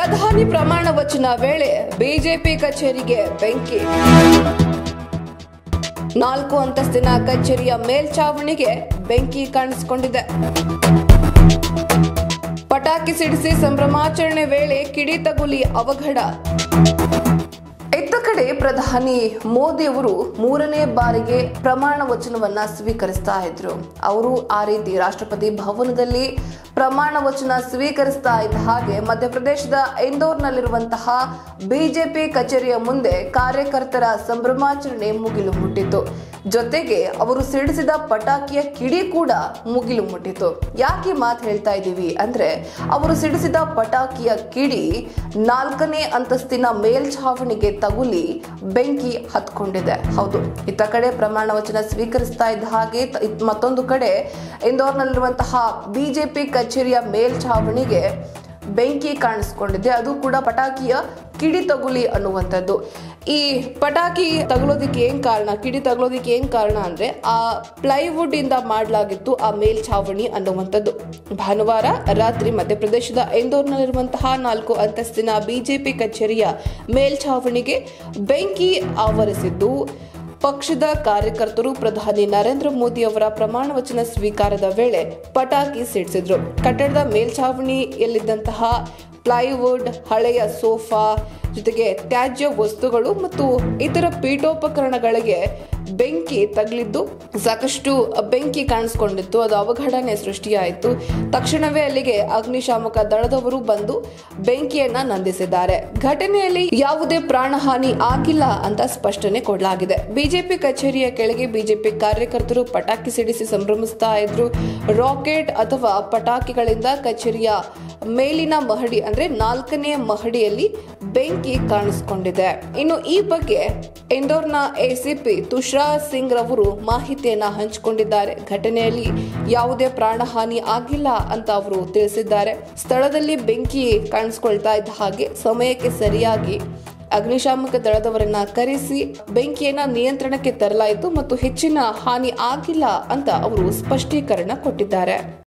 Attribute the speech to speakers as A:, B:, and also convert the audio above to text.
A: ಪ್ರಧಾನಿ ಪ್ರಮಾಣ ವಚನ ವೇಳೆ ಬಿಜೆಪಿ ಕಚೇರಿಗೆ ಬೆಂಕಿ ನಾಲ್ಕು ಅಂತಸ್ತಿನ ಕಚೇರಿಯ ಮೇಲ್ಚಾವಣಿಗೆ ಬೆಂಕಿ ಕಾಣಿಸಿಕೊಂಡಿದೆ ಪಟಾಕಿ ಸಿಡಿಸಿ ಸಂಭ್ರಮಾಚರಣೆ ವೇಳೆ ಕಿಡಿ ತಗುಲಿ ಅವಘಡ ಇತ್ತ ಕಡೆ ಪ್ರಧಾನಿ ಮೋದಿ ಅವರು ಮೂರನೇ ಬಾರಿಗೆ ಪ್ರಮಾಣ ವಚನವನ್ನ ಸ್ವೀಕರಿಸ್ತಾ ಇದ್ರು ಅವರು ಆ ರೀತಿ ರಾಷ್ಟ್ರಪತಿ ಭವನದಲ್ಲಿ ಪ್ರಮಾಣ ವಚನ ಸ್ವೀಕರಿಸ್ತಾ ಇದ್ದ ಹಾಗೆ ಮಧ್ಯಪ್ರದೇಶದ ಇಂದೋರ್ನಲ್ಲಿರುವಂತಹ ಬಿಜೆಪಿ ಕಚೇರಿಯ ಮುಂದೆ ಕಾರ್ಯಕರ್ತರ ಸಂಭ್ರಮಾಚರಣೆ ಮುಗಿಲು ಮುಟ್ಟಿತು ಜೊತೆಗೆ ಅವರು ಸಿಡಿಸಿದ ಪಟಾಕಿಯ ಕಿಡಿ ಕೂಡ ಮುಗಿಲು ಮುಟ್ಟಿತು ಯಾಕೆ ಮಾತು ಹೇಳ್ತಾ ಇದ್ದೀವಿ ಅಂದ್ರೆ ಅವರು ಸಿಡಿಸಿದ ಪಟಾಕಿಯ ಕಿಡಿ ನಾಲ್ಕನೇ ಅಂತಸ್ತಿನ ಮೇಲ್ಛಾವಣಿಗೆ ತಗುಲಿ ಬೆಂಕಿ ಹತ್ಕೊಂಡಿದೆ ಹೌದು ಇತ್ತ ಕಡೆ ಪ್ರಮಾಣ ವಚನ ಸ್ವೀಕರಿಸ್ತಾ ಇದ್ದ ಹಾಗೆ ತ- ಇತ್- ಮತ್ತೊಂದು ಕಡೆ ಇಂದೋರ್ನಲ್ಲಿರುವಂತಹ ಬಿಜೆಪಿ ಕಚೇರಿಯ ಮೇಲ್ಛಾವಣಿಗೆ ಬೆಂಕಿ ಕಾಣಿಸ್ಕೊಂಡಿದೆ ಅದು ಕೂಡ ಪಟಾಕಿಯ ಕಿಡಿ ತಗುಲಿ ಅನ್ನುವಂಥದ್ದು ಈ ಪಟಾಕಿ ತಗುಲೋದಕ್ಕೆ ಏನ್ ಕಾರಣ ಕಿಡಿ ತಗುಲೋದಕ್ಕೆ ಏನ್ ಕಾರಣ ಅಂದ್ರೆ ಆ ಪ್ಲೈವುಡ್ ಇಂದ ಮಾಡಲಾಗಿತ್ತು ಆ ಮೇಲ್ಛಾವಣಿ ಅನ್ನುವಂಥದ್ದು ಭಾನುವಾರ ರಾತ್ರಿ ಮಧ್ಯಪ್ರದೇಶದ ಇಂದೋರ್ನಲ್ಲಿರುವಂತಹ ನಾಲ್ಕು ಅಂತಸ್ತಿನ ಬಿಜೆಪಿ ಕಚೇರಿಯ ಮೇಲ್ಛಾವಣಿಗೆ ಬೆಂಕಿ ಆವರಿಸಿದ್ದು ಪಕ್ಷದ ಕಾರ್ಯಕರ್ತರು ಪ್ರಧಾನಿ ನರೇಂದ್ರ ಮೋದಿ ಅವರ ಪ್ರಮಾಣ ವಚನ ಸ್ವೀಕಾರದ ವೇಳೆ ಪಟಾಕಿ ಸಿಡಿಸಿದ್ರು ಕಟ್ಟಡದ ಮೇಲ್ಛಾವಣಿಯಲ್ಲಿದ್ದಂತಹ ಪ್ಲೈವುಡ್ ಹಳೆಯ ಸೋಫಾ ಜೊತೆಗೆ ತ್ಯಾಜ್ಯ ವಸ್ತುಗಳು ಮತ್ತು ಇತರ ಪೀಠೋಪಕರಣಗಳಿಗೆ ಬೆಂಕಿ ತಗಲಿದ್ದು ಸಾಕಷ್ಟು ಬೆಂಕಿ ಕಾಣಿಸ್ಕೊಂಡಿತ್ತು ಅದು ಅವಘಡನೆ ಸೃಷ್ಟಿಯಾಯಿತು ತಕ್ಷಣವೇ ಅಲ್ಲಿಗೆ ಅಗ್ನಿಶಾಮಕ ದಳದವರು ಬಂದು ಬೆಂಕಿಯನ್ನ ನಂದಿಸಿದ್ದಾರೆ ಘಟನೆಯಲ್ಲಿ ಯಾವುದೇ ಪ್ರಾಣಹಾನಿ ಆಗಿಲ್ಲ ಅಂತ ಸ್ಪಷ್ಟನೆ ಕೊಡಲಾಗಿದೆ ಬಿಜೆಪಿ ಕಚೇರಿಯ ಕೆಳಗೆ ಬಿಜೆಪಿ ಕಾರ್ಯಕರ್ತರು ಪಟಾಕಿ ಸಿಡಿಸಿ ಸಂಭ್ರಮಿಸ್ತಾ ಇದ್ರು ರಾಕೆಟ್ ಅಥವಾ ಪಟಾಕಿಗಳಿಂದ ಕಚೇರಿಯ ಮೇಲಿನ ಮಹಡಿ ಅಂದ್ರೆ ನಾಲ್ಕನೇ ಮಹಡಿಯಲ್ಲಿ ಬೆಂಕಿ ಕಾಣಿಸಿಕೊಂಡಿದೆ ಇನ್ನು ಈ ಬಗ್ಗೆ ಇಂದೋರ್ನ ಎಸಿಪಿ ತುಷಾರ್ ಸಿಂಗ್ ರವರು ಮಾಹಿತಿಯನ್ನ ಹಂಚಿಕೊಂಡಿದ್ದಾರೆ ಘಟನೆಯಲ್ಲಿ ಯಾವುದೇ ಪ್ರಾಣಹಾನಿ ಆಗಿಲ್ಲ ಅಂತ ಅವರು ತಿಳಿಸಿದ್ದಾರೆ ಸ್ಥಳದಲ್ಲಿ ಬೆಂಕಿ ಕಾಣಿಸ್ಕೊಳ್ತಾ ಇದ್ದ ಹಾಗೆ ಸಮಯಕ್ಕೆ ಸರಿಯಾಗಿ ಅಗ್ನಿಶಾಮಕ ದಳದವರನ್ನ ಕರೆಸಿ ಬೆಂಕಿಯನ್ನ ನಿಯಂತ್ರಣಕ್ಕೆ ತರಲಾಯಿತು ಮತ್ತು ಹೆಚ್ಚಿನ ಹಾನಿ ಆಗಿಲ್ಲ ಅಂತ ಅವರು ಸ್ಪಷ್ಟೀಕರಣ ಕೊಟ್ಟಿದ್ದಾರೆ